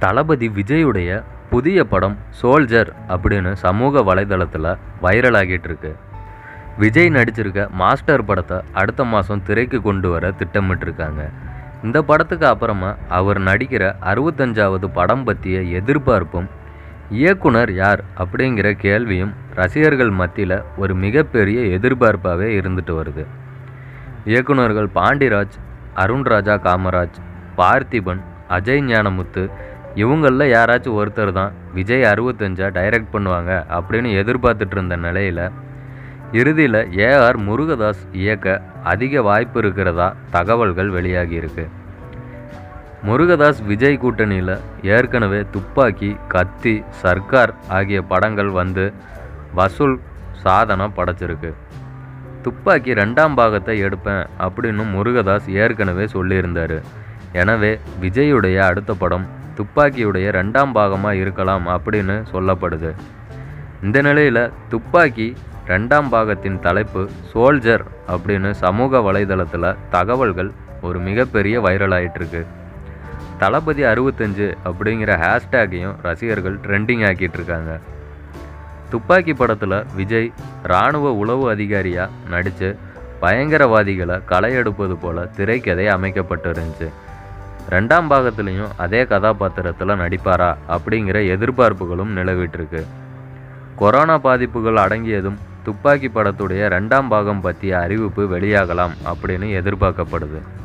தளபதி விஜயுடைய புதிய படம் சோல்ஜர் அப்படின்னு சமூக வலைதளத்தில் வைரல் ஆகிட்டு இருக்கு விஜய் நடிச்சிருக்க மாஸ்டர் படத்தை அடுத்த மாதம் திரைக்கு கொண்டு வர திட்டமிட்டிருக்காங்க இந்த படத்துக்கு அப்புறமா அவர் நடிக்கிற அறுபத்தஞ்சாவது படம் பற்றிய எதிர்பார்ப்பும் இயக்குனர் யார் அப்படிங்கிற கேள்வியும் ரசிகர்கள் மத்தியில் ஒரு மிகப்பெரிய எதிர்பார்ப்பாகவே இருந்துட்டு வருது இயக்குனர்கள் பாண்டிராஜ் அருண்ராஜா காமராஜ் பார்த்திபன் அஜய் ஞானமுத்து இவங்களில் யாராச்சும் ஒருத்தர் தான் விஜய் அறுபத்தஞ்சா டைரக்ட் பண்ணுவாங்க அப்படின்னு எதிர்பார்த்துட்டு இருந்த நிலையில் இறுதியில் ஏஆர் முருகதாஸ் இயக்க அதிக வாய்ப்பு இருக்கிறதா தகவல்கள் வெளியாகியிருக்கு முருகதாஸ் விஜய் கூட்டணியில் ஏற்கனவே துப்பாக்கி கத்தி சர்க்கார் ஆகிய படங்கள் வந்து வசூல் சாதனை படைச்சிருக்கு துப்பாக்கி ரெண்டாம் பாகத்தை எடுப்பேன் அப்படின்னு முருகதாஸ் ஏற்கனவே சொல்லியிருந்தார் எனவே விஜயுடைய அடுத்த படம் துப்பாக்கியுடைய ரெண்டாம் பாகமாக இருக்கலாம் அப்படின்னு சொல்லப்படுது இந்த நிலையில் துப்பாக்கி ரெண்டாம் பாகத்தின் தலைப்பு சோல்ஜர் அப்படின்னு சமூக வலைதளத்தில் தகவல்கள் ஒரு மிகப்பெரிய வைரல் ஆயிட்டிருக்கு தளபதி அறுபத்தஞ்சு அப்படிங்கிற ஹேஷ்டேக்கையும் ரசிகர்கள் ட்ரெண்டிங் ஆக்கிட்டு இருக்காங்க துப்பாக்கி படத்தில் விஜய் இராணுவ உளவு அதிகாரியாக நடித்து பயங்கரவாதிகளை களையெடுப்பது போல திரைக்கதை அமைக்கப்பட்டு இருந்துச்சு ரெண்டாம் பாகத்துலேயும் அதே கதாபாத்திரத்தில் நடிப்பாரா அப்படிங்கிற எதிர்பார்ப்புகளும் நிலவிட்டிருக்கு கொரோனா பாதிப்புகள் அடங்கியதும் துப்பாக்கி படத்துடைய ரெண்டாம் பாகம் பற்றிய அறிவிப்பு வெளியாகலாம் அப்படின்னு எதிர்பார்க்கப்படுது